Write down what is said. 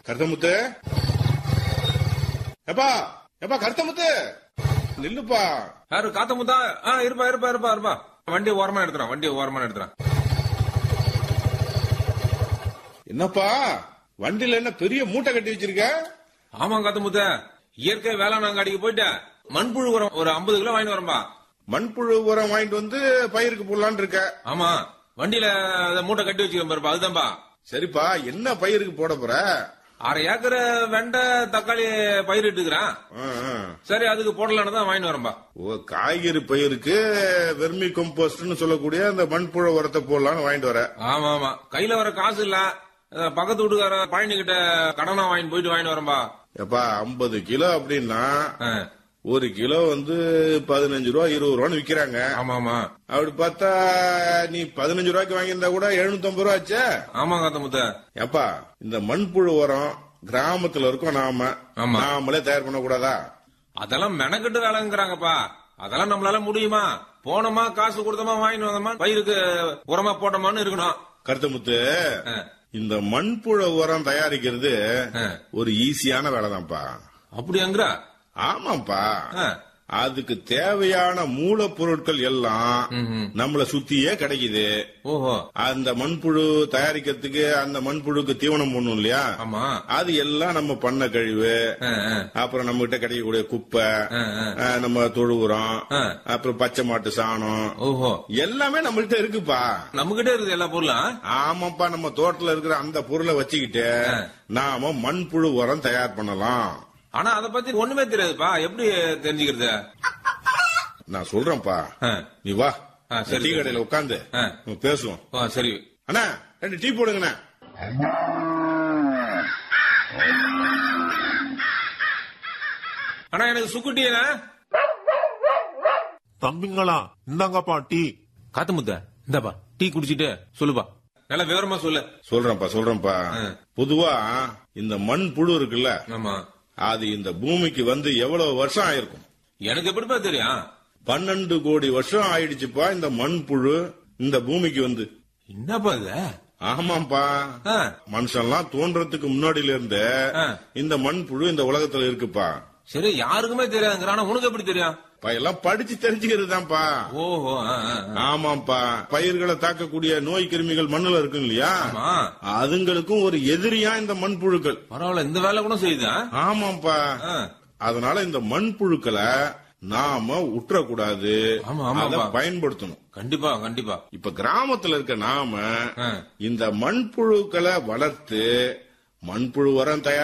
கருத்தமுத்து எப்பா எப்பா கருத்தமுத்து நில்லுப்பா யாரு காத்த முத்தா ஆ இருப்பா இருப்பா இருப்பா இருப்பா வண்டி ஓரமா எடுத்துறான் வண்டி ஓரமா எடுத்துறான் என்னப்பா வண்டியில என்ன பெரிய மூட்டை கட்டி வச்சிருக்க ஆமா காத்த முத்த இயற்கை வேளாண் அங்காடிக்கு போயிட்டு மண்புழு உரம் ஒரு ஐம்பது கிலோ வாங்கிட்டு வரம்பா மண்புழு உரம் வாங்கிட்டு வந்து பயிருக்கு போடலான்னு இருக்க ஆமா வண்டியில அத மூட்டை கட்டி வச்சுக்கிறேன் பாருப்பா அதுதான்ப்பா சரிப்பா என்ன பயிருக்கு போட போற அரை ஏக்கர் வெண்டை தக்காளி பயிரிட்டு இருக்கிறேன் ஆ, ஆ. சரி அதுக்கு போடலான்னு தான் வாங்கிட்டு வரம்பா ஓ காய்கறி பயிருக்கு வெர்மி கம்போஸ்ட்னு சொல்லக்கூடிய அந்த மண்புழு உரத்தை போடலான்னு வாங்கிட்டு வர ஆமா ஆமா கையில வர காசு இல்ல அஹ் பக்கத்து வீட்டுக்கார பழனி கிட்ட கடனா வாங்கிட்டு போயிட்டு வாங்கிட்டு வரம்பா எப்பா ஐம்பது கிலோ அப்படின்னா ஆ, ஒரு கிலோ வந்து பதினஞ்சு ரூபா இருபது ரூபான்னு விக்கிறாங்க ஆமா ஆமா அப்படி பார்த்தா நீ பதினஞ்சு ரூபாய்க்கு வாங்கியிருந்தா கூட எழுநூத்தி ஐம்பது ரூபா ஆச்சே ஆமா காத்த முத்த எப்பா இந்த மண்புழு உரம் கிராமத்துல இருக்கோம் நாம ஆமா. நாமளே தயார் பண்ண கூடாதா அதெல்லாம் மெனக்கெட்டு வேலைங்கிறாங்கப்பா அதெல்லாம் நம்மளால முடியுமா போனோமா காசு கொடுத்தோமா வாங்கிட்டு வந்தோமா பயிருக்கு உரமா போட்டோமான்னு இருக்கணும் கருத்தமுத்து ஆ, இந்த மண்புழு உரம் தயாரிக்கிறது ஆ. ஒரு ஈஸியான வேலைதான்ப்பா அப்படியாங்கிற ஆமாப்பா ஆ, அதுக்கு தேவையான மூலப்பொருட்கள் எல்லாம் ம்ஹும். நம்மள சுத்தியே கிடைக்குது ஓஹோ அந்த மண்புழு தயாரிக்கிறதுக்கு அந்த மண்புழுக்கு தீவனம் போடணும் இல்லையா ஆமா அது எல்லாம் நம்ம பண்ண கழிவு ஆ, ஆ, அப்புறம் நம்ம கிட்ட கிடைக்கக்கூடிய குப்பை ஆ, ஆ. ஆ, நம்ம தொழு உரம் ஆ. அப்புறம் பச்சை மாட்டு சாணம் ஓஹோ எல்லாமே நம்மள்ட்ட இருக்குப்பா நம்ம கிட்ட இருக்குது எல்லா பொருளும் ஆமாப்பா நம்ம தோட்டத்துல இருக்கிற அந்த பொருளை வச்சுக்கிட்டு நாம மண்புழு உரம் தயார் பண்ணலாம் ஆனா அத பத்தி ஒண்ணுமே தெரியாதுப்பா எப்படி தெரிஞ்சுக்கிறது நான் சொல்றேன்ப்பா ஆ, நீ வா ஆ, சரி, டீ சரி. கடையில உட்காந்து ஆ. பேசுவோம் ஓ, சரி அண்ணா ரெண்டு டீ போடுங்கண்ணா ஆனா எனக்கு சுக்கு டீனா தம்பிங்களா இந்தாங்கப்பா டீ காத்து முத்த இந்தாப்பா டீ குடிச்சிட்டு சொல்லுப்பா நல்லா விவரமா சொல்லு சொல்றேன்ப்பா சொல்றேன்ப்பா ஆ. பொதுவா இந்த மண் புழு இருக்குல்ல ஆமா அது இந்த பூமிக்கு வந்து எவ்வளவு வருஷம் ஆயிருக்கும் எனக்கு எப்படிப்பா தெரியும் பன்னெண்டு கோடி வருஷம் ஆயிடுச்சுப்பா இந்த மண் புழு இந்த பூமிக்கு வந்து என்னப்பா இது ஆமாப்பா ஆ, மனுஷன்லாம் தோன்றதுக்கு முன்னாடில இருந்து ஆ. இந்த மண் புழு இந்த உலகத்துல இருக்குப்பா சரி யாருக்குமே தெரியாதுங்கிற ஆனா உனக்கு எப்படி தெரியும் பா, எல்லாம் படிச்சு தெரிஞ்சுக்கிறது தான்ப்பா ஓஹோ ஆ, ஆ, ஆ. ஆமாப்பா பயிர்களை தாக்கக்கூடிய நோய் கிருமிகள் மண்ணுல இருக்கும் இல்லையா ஆமா அதுங்களுக்கும் ஒரு எதிரியா இந்த மண்புழுக்கள் பரவாயில்ல இந்த வேலை கூட செய்யுதா ஆமாப்பா ஆ, அதனால இந்த மண்புழுக்களை நாம உற்றக்கூடாது ஆமா, ஆமாப்பா. அதை பயன்படுத்தணும் கண்டிப்பா கண்டிப்பா இப்ப கிராமத்துல இருக்க நாம ஆ. இந்த மண்புழுக்களை வளர்த்து மண்புழு உரம் தயார்